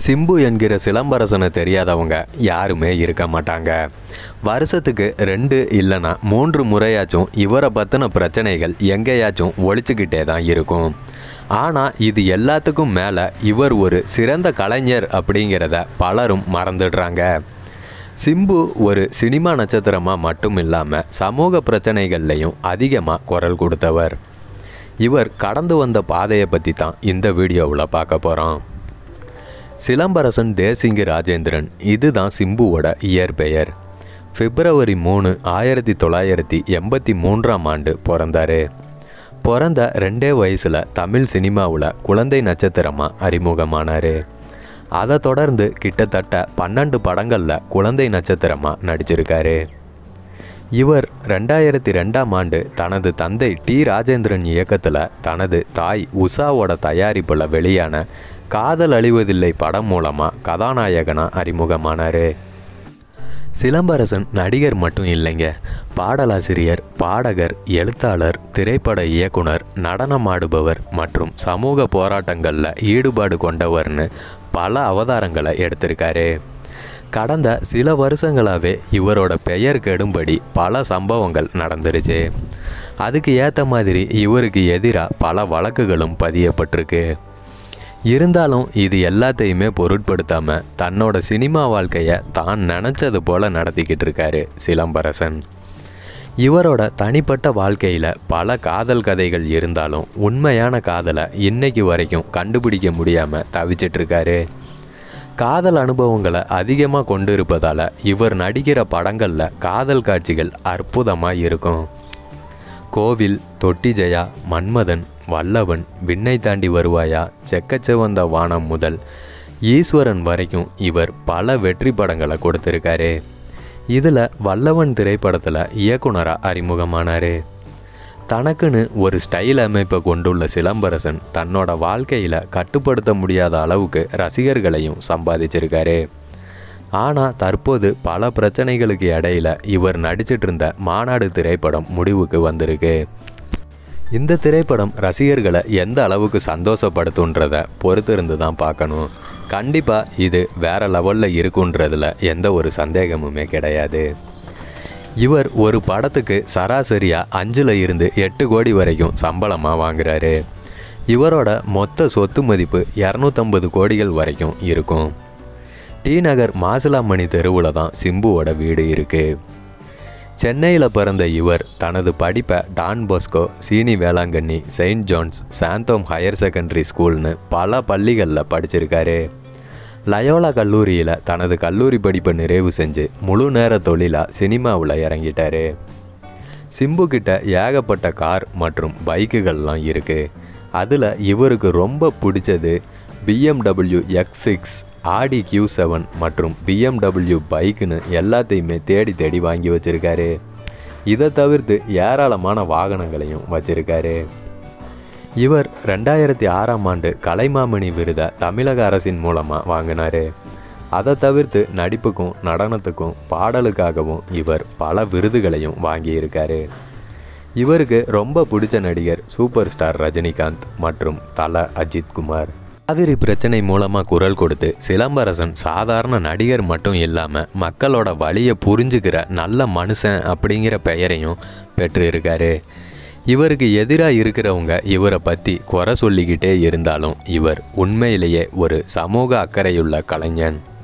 சிம்பு என்கிற சிலம்பரசனை தெரியாதவங்க யாருமே இருக்க மாட்டாங்க வருஷத்துக்கு ரெண்டு இல்லைன்னா மூன்று முறையாச்சும் இவரை பற்றின பிரச்சனைகள் எங்கேயாச்சும் ஒழிச்சுக்கிட்டே தான் இருக்கும் ஆனால் இது எல்லாத்துக்கும் மேலே இவர் ஒரு சிறந்த கலைஞர் அப்படிங்கிறத பலரும் மறந்துடுறாங்க சிம்பு ஒரு சினிமா நட்சத்திரமாக மட்டும் இல்லாமல் சமூக பிரச்சனைகள்லையும் அதிகமாக குரல் கொடுத்தவர் இவர் கடந்து வந்த பாதையை பற்றி தான் இந்த வீடியோவில் பார்க்க போகிறோம் சிலம்பரசன் தேசிங்கு ராஜேந்திரன் இதுதான் சிம்புவோட இயற்பெயர் பிப்ரவரி மூணு ஆயிரத்தி தொள்ளாயிரத்தி எண்பத்தி மூன்றாம் ஆண்டு பிறந்தாரு பிறந்த ரெண்டே வயசில் தமிழ் சினிமாவில் குழந்தை நட்சத்திரமாக அறிமுகமானார் அதை தொடர்ந்து கிட்டத்தட்ட பன்னெண்டு படங்களில் குழந்தை நட்சத்திரமாக நடிச்சிருக்காரு இவர் ரெண்டாயிரத்தி ரெண்டாம் ஆண்டு தனது தந்தை டி ராஜேந்திரன் இயக்கத்தில் தனது தாய் உஷாவோட தயாரிப்பில் வெளியான காதல் அழிவதில்லை படம் மூலமாக கதாநாயகனாக அறிமுகமானார் சிலம்பரசன் நடிகர் மட்டும் இல்லைங்க பாடலாசிரியர் பாடகர் எழுத்தாளர் திரைப்பட இயக்குனர் நடனமாடுபவர் மற்றும் சமூக போராட்டங்களில் ஈடுபாடு கொண்டவர்னு பல அவதாரங்களை எடுத்திருக்காரு கடந்த சில வருஷங்களாகவே இவரோட பெயர் கெடும்படி பல சம்பவங்கள் நடந்துருச்சு அதுக்கு ஏற்ற மாதிரி இவருக்கு எதிராக பல வழக்குகளும் பதியப்பட்டிருக்கு இருந்தாலும் இது எல்லாத்தையுமே பொருட்படுத்தாமல் தன்னோட சினிமா வாழ்க்கையை தான் நினச்சது போல் நடத்திக்கிட்டு இருக்காரு சிலம்பரசன் இவரோட தனிப்பட்ட வாழ்க்கையில் பல காதல் கதைகள் இருந்தாலும் உண்மையான காதலை இன்னைக்கு வரைக்கும் கண்டுபிடிக்க முடியாமல் தவிச்சிட்ருக்காரு காதல் அனுபவங்களை அதிகமாக கொண்டு இருப்பதால் இவர் நடிக்கிற படங்களில் காதல் காட்சிகள் அற்புதமாக இருக்கும் கோவில் தொட்டி ஜெயா மன்மதன் வல்லவன் விண்ணை தாண்டி வருவாயா செக்கச்செவந்த வானம் முதல் ஈஸ்வரன் வரைக்கும் இவர் பல வெற்றி படங்களை கொடுத்துருக்காரு இதில் வல்லவன் திரைப்படத்தில் இயக்குனராக அறிமுகமானார் தனக்குன்னு ஒரு ஸ்டைல் அமைப்பை கொண்டுள்ள சிலம்பரசன் தன்னோட வாழ்க்கையில் கட்டுப்படுத்த முடியாத அளவுக்கு ரசிகர்களையும் சம்பாதிச்சிருக்காரு ஆனால் தற்போது பல பிரச்சனைகளுக்கு இடையில இவர் நடிச்சிட்டு இருந்த மாநாடு திரைப்படம் முடிவுக்கு வந்திருக்கு இந்த திரைப்படம் ரசிகர்களை எந்த அளவுக்கு சந்தோஷப்படுத்துன்றத பொறுத்திருந்து தான் பார்க்கணும் கண்டிப்பாக இது வேற லெவலில் இருக்குன்றதுல எந்த ஒரு சந்தேகமுமே கிடையாது இவர் ஒரு படத்துக்கு சராசரியாக அஞ்சில் இருந்து எட்டு கோடி வரைக்கும் சம்பளமாக வாங்குறாரு இவரோட மொத்த சொத்து மதிப்பு இரநூத்தம்பது கோடிகள் வரைக்கும் இருக்கும் டி நகர் மாசிலாமணி தெருவில் தான் சிம்புவோட வீடு இருக்குது சென்னையில் பிறந்த இவர் தனது படிப்பை டான் போஸ்கோ சீனி Velankanni saint John's Santhome higher secondary ஸ்கூல்னு பல பள்ளிகளில் படிச்சிருக்காரு லயோலா கல்லூரியில் தனது கல்லூரி படிப்பை நிறைவு செஞ்சு முழு நேர தொழிலாக சினிமாவில் இறங்கிட்டாரு சிம்பு கிட்ட ஏகப்பட்ட கார் மற்றும் பைக்குகள்லாம் இருக்குது அதில் இவருக்கு ரொம்ப பிடிச்சது BMW X six Audi Q seven மற்றும் பிஎம்டபிள்யூ பைக்குன்னு எல்லாத்தையுமே தேடி தேடி வாங்கி வச்சிருக்காரு இதை தவிர்த்து ஏராளமான வாகனங்களையும் வச்சிருக்காரு இவர் ரெண்டாயிரத்தி ஆறாம் ஆண்டு கலைமாமணி விருதை தமிழக அரசின் மூலமாக வாங்கினார் அதை தவிர்த்து நடிப்புக்கும் நடனத்துக்கும் பாடலுக்காகவும் இவர் பல விருதுகளையும் வாங்கியிருக்காரு இவருக்கு ரொம்ப பிடிச்ச நடிகர் சூப்பர் ஸ்டார் ரஜினிகாந்த் மற்றும் தல அஜித் குமார் காவிரி பிரச்சனை மூலமாக குரல் கொடுத்து சிலம்பரசன் சாதாரண நடிகர் மட்டும் இல்லாமல் மக்களோட வழியை புரிஞ்சுக்கிற நல்ல மனுஷன் அப்படிங்கிற பெயரையும் பெற்று இருக்காரு இவருக்கு எதிராக இருக்கிறவங்க இவரை பற்றி குறை சொல்லிக்கிட்டே இருந்தாலும் இவர் உண்மையிலேயே ஒரு சமூக அக்கறையுள்ள கலைஞன்